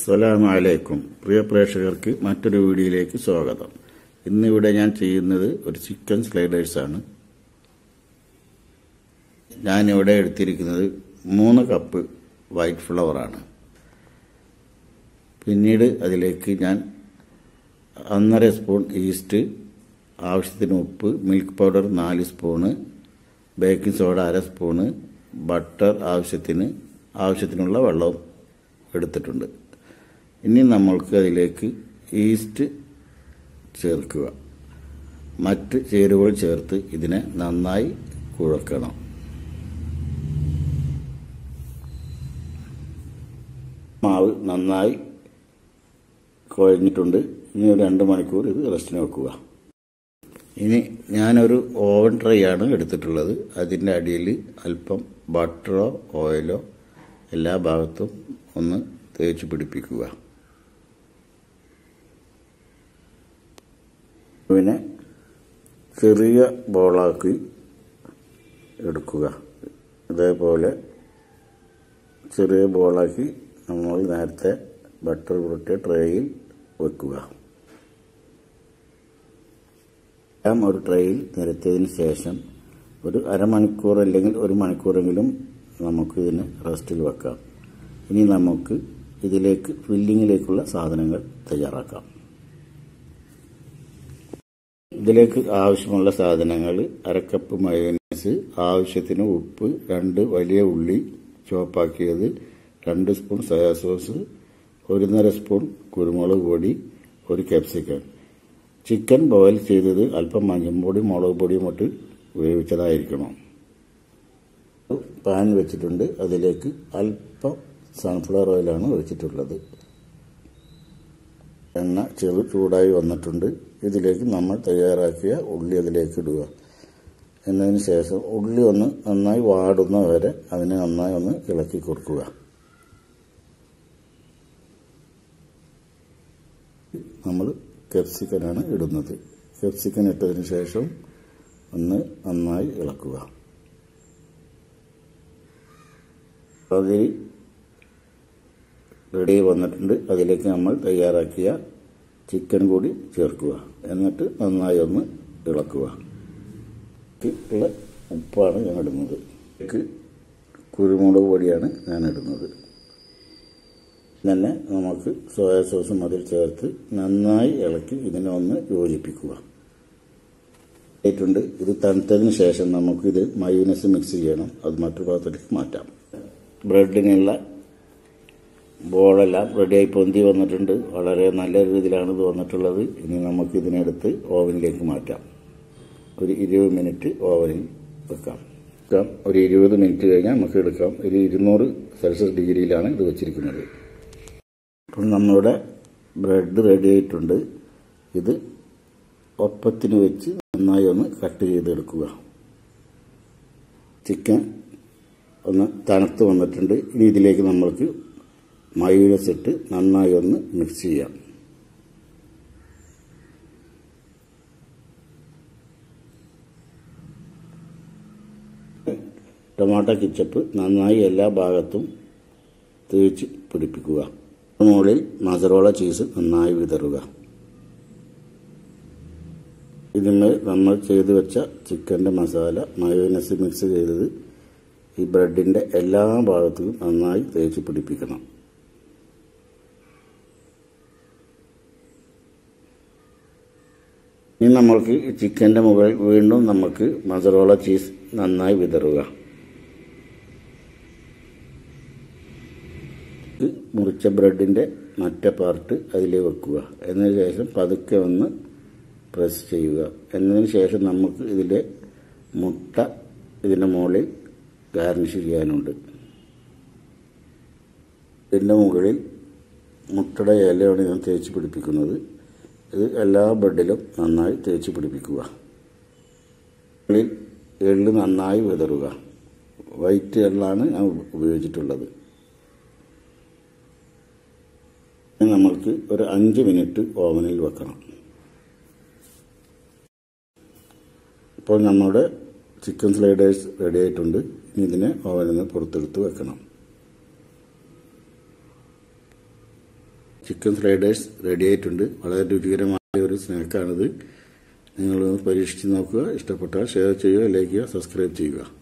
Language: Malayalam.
അസ്സലാമു അലൈക്കും പ്രിയ പ്രേക്ഷകർക്ക് മറ്റൊരു വീഡിയോയിലേക്ക് സ്വാഗതം ഇന്നിവിടെ ഞാൻ ചെയ്യുന്നത് ഒരു ചിക്കൻ സ്ലൈഡേഴ്സാണ് ഞാനിവിടെ എടുത്തിരിക്കുന്നത് മൂന്ന് കപ്പ് വൈറ്റ് ഫ്ലവറാണ് പിന്നീട് അതിലേക്ക് ഞാൻ ഒന്നര സ്പൂൺ ഈസ്റ്റ് ആവശ്യത്തിന് ഉപ്പ് മിൽക്ക് പൗഡർ നാല് സ്പൂണ് ബേക്കിംഗ് സോഡ അര സ്പൂണ് ബട്ടർ ആവശ്യത്തിന് ആവശ്യത്തിനുള്ള വെള്ളം എടുത്തിട്ടുണ്ട് ഇനി നമ്മൾക്ക് അതിലേക്ക് ഈസ്റ്റ് ചേർക്കുക മറ്റ് ചേരുവകൾ ചേർത്ത് ഇതിനെ നന്നായി കുഴക്കണം മാവ് നന്നായി കുഴഞ്ഞിട്ടുണ്ട് ഇനി ഒരു രണ്ട് മണിക്കൂർ ഇത് റെസ്റ്റിന് വെക്കുക ഇനി ഞാനൊരു ഓവൻ ട്രൈ ആണ് എടുത്തിട്ടുള്ളത് അതിൻ്റെ അടിയിൽ അല്പം ബട്ടറോ ഓയിലോ എല്ലാ ഭാഗത്തും ഒന്ന് തേച്ച് പിടിപ്പിക്കുക പിന്നെ ചെറിയ ബോളാക്കി എടുക്കുക ഇതേപോലെ ചെറിയ ബോളാക്കി നമ്മൾ നേരത്തെ ബട്ടർ പുരട്ടിയ ട്രേയിൽ വെക്കുക എല്ലാം ഒരു ട്രേയിൽ നിരത്തിയതിന് ശേഷം ഒരു അരമണിക്കൂർ അല്ലെങ്കിൽ ഒരു മണിക്കൂറെങ്കിലും നമുക്ക് ഇതിനെ റെസ്റ്റിൽ വെക്കാം ഇനി നമുക്ക് ഇതിലേക്ക് ഫില്ലിങ്ങിലേക്കുള്ള സാധനങ്ങൾ തയ്യാറാക്കാം ഇതിലേക്ക് ആവശ്യമുള്ള സാധനങ്ങൾ അരക്കപ്പ് മയോനൈസ് ആവശ്യത്തിന് ഉപ്പ് രണ്ട് വലിയ ഉള്ളി ചുവപ്പാക്കിയത് രണ്ട് സ്പൂൺ സോയാ സോസ് ഒരുന്നര സ്പൂൺ കുരുമുളക് പൊടി ഒരു ക്യാപ്സിക്കൻ ചിക്കൻ ബോയിൽ ചെയ്തത് അല്പം മഞ്ഞൾപ്പൊടി മുളക് പൊടിയും ഇട്ട് വേവിച്ചതായിരിക്കണം പാൻ വെച്ചിട്ടുണ്ട് അതിലേക്ക് അല്പം സൺഫ്ലവർ ഓയിലാണ് ഒഴിച്ചിട്ടുള്ളത് എണ്ണ ചെറു ചൂടായി വന്നിട്ടുണ്ട് ഇതിലേക്ക് നമ്മൾ തയ്യാറാക്കിയ ഉള്ളി അതിലേക്ക് ഇടുക എന്നതിന് ശേഷം ഉള്ളി ഒന്ന് നന്നായി വാടുന്ന വരെ അതിനെ നന്നായി ഒന്ന് ഇളക്കി കൊടുക്കുക നമ്മൾ കെപ്സിക്കനാണ് ഇടുന്നത് കെപ്സിക്കൻ ഇട്ടതിന് ശേഷം ഒന്ന് നന്നായി ഇളക്കുക അതിൽ റെഡി വന്നിട്ടുണ്ട് അതിലേക്ക് നമ്മൾ തയ്യാറാക്കിയ ചിക്കൻ കൂടി ചേർക്കുക എന്നിട്ട് നന്നായി ഒന്ന് ഇളക്കുക ഉള്ള ഉപ്പാണ് ഞാൻ ഇടുന്നത് ഇതിലേക്ക് കുരുമുളക് പൊടിയാണ് ഞാൻ ഇടുന്നത് തന്നെ നമുക്ക് സോയാ സോസും അതിൽ ചേർത്ത് നന്നായി ഇളക്കി ഇതിനെ ഒന്ന് യോജിപ്പിക്കുക ആയിട്ടുണ്ട് ഇത് തണുത്തതിന് ശേഷം നമുക്കിത് മയൂനസ് മിക്സ് ചെയ്യണം അത് മറ്റൊരു പാത്രത്തിലേക്ക് മാറ്റാം ബ്രെഡിനുള്ള ബോളെല്ലാം റെഡിയായി പൊന്തി വന്നിട്ടുണ്ട് വളരെ നല്ല രീതിയിലാണ് ഇത് വന്നിട്ടുള്ളത് ഇനി നമുക്ക് ഇതിനെടുത്ത് ഓവനിലേക്ക് മാറ്റാം ഒരു ഇരുപത് മിനിറ്റ് ഓവനിൽ വെക്കാം വെക്കാം ഒരു ഇരുപത് മിനിറ്റ് കഴിഞ്ഞാൽ നമുക്ക് എടുക്കാം ഒരു ഇരുന്നൂറ് സെൽഷ്യസ് ഡിഗ്രിയിലാണ് ഇത് വെച്ചിരിക്കുന്നത് അപ്പോൾ നമ്മളുടെ ബ്രെഡ് റെഡി ആയിട്ടുണ്ട് ഇത് ഒപ്പത്തിന് വെച്ച് നന്നായി ഒന്ന് കട്ട് ചെയ്തെടുക്കുക ചിക്കൻ ഒന്ന് തണുത്ത് വന്നിട്ടുണ്ട് ഇനി ഇതിലേക്ക് നമ്മൾക്ക് മയൂനസ് ഇട്ട് നന്നായി ഒന്ന് മിക്സ് ചെയ്യാം ടൊമാറ്റോ കിച്ചപ്പ് നന്നായി എല്ലാ ഭാഗത്തും തേച്ച് പിടിപ്പിക്കുക മുകളിൽ മസറോള ചീസ് നന്നായി വിതറുക ഇതിന്മേൽ നമ്മൾ ചെയ്തു വെച്ച ചിക്കൻ്റെ മസാല മയോനസ് മിക്സ് ചെയ്തത് ഈ ബ്രെഡിൻ്റെ എല്ലാ ഭാഗത്തും നന്നായി തേച്ച് പിടിപ്പിക്കണം ഇനി നമ്മൾക്ക് ചിക്കൻ്റെ മുകളിൽ വീണ്ടും നമുക്ക് മസറോള ചീസ് നന്നായി വിതറുക മുറിച്ച ബ്രെഡിൻ്റെ മറ്റേ പാർട്ട് അതിൽ വെക്കുക എന്നതിന് ശേഷം പതുക്കെ ഒന്ന് പ്രസ് ചെയ്യുക എന്നതിന് ശേഷം നമുക്ക് ഇതിലെ മുട്ട ഇതിൻ്റെ മുകളിൽ ഗാർണിഷ് ചെയ്യാനുണ്ട് ഇതിൻ്റെ മുകളിൽ മുട്ടയുടെ ഇലയാണ് ഞാൻ തേച്ച് പിടിപ്പിക്കുന്നത് ഇത് എല്ലാ ബ്രെഡിലും നന്നായി തേച്ച് പിടിപ്പിക്കുക മുകളിൽ എള്ള് നന്നായി വിതറുക വൈറ്റ് എള്ളാണ് ഞാൻ ഉപയോഗിച്ചിട്ടുള്ളത് നമ്മൾക്ക് ഒരു അഞ്ച് മിനിറ്റ് ഓവനിൽ വെക്കണം ഇപ്പോൾ നമ്മുടെ ചിക്കൻ സ്ലൈഡേഴ്സ് റെഡി ആയിട്ടുണ്ട് ഇനി ഇതിനെ ഓവനിൽ നിന്ന് പുറത്തെടുത്ത് വെക്കണം ചിക്കൻ സ്ലൈഡേഴ്സ് റെഡി ആയിട്ടുണ്ട് വളരെ രുചികരമായ ഒരു സ്നാക്കാണിത് നിങ്ങൾ പരീക്ഷിച്ച് നോക്കുക ഇഷ്ടപ്പെട്ടാൽ ഷെയർ ചെയ്യുക ലൈക്ക് ചെയ്യുക സബ്സ്ക്രൈബ് ചെയ്യുക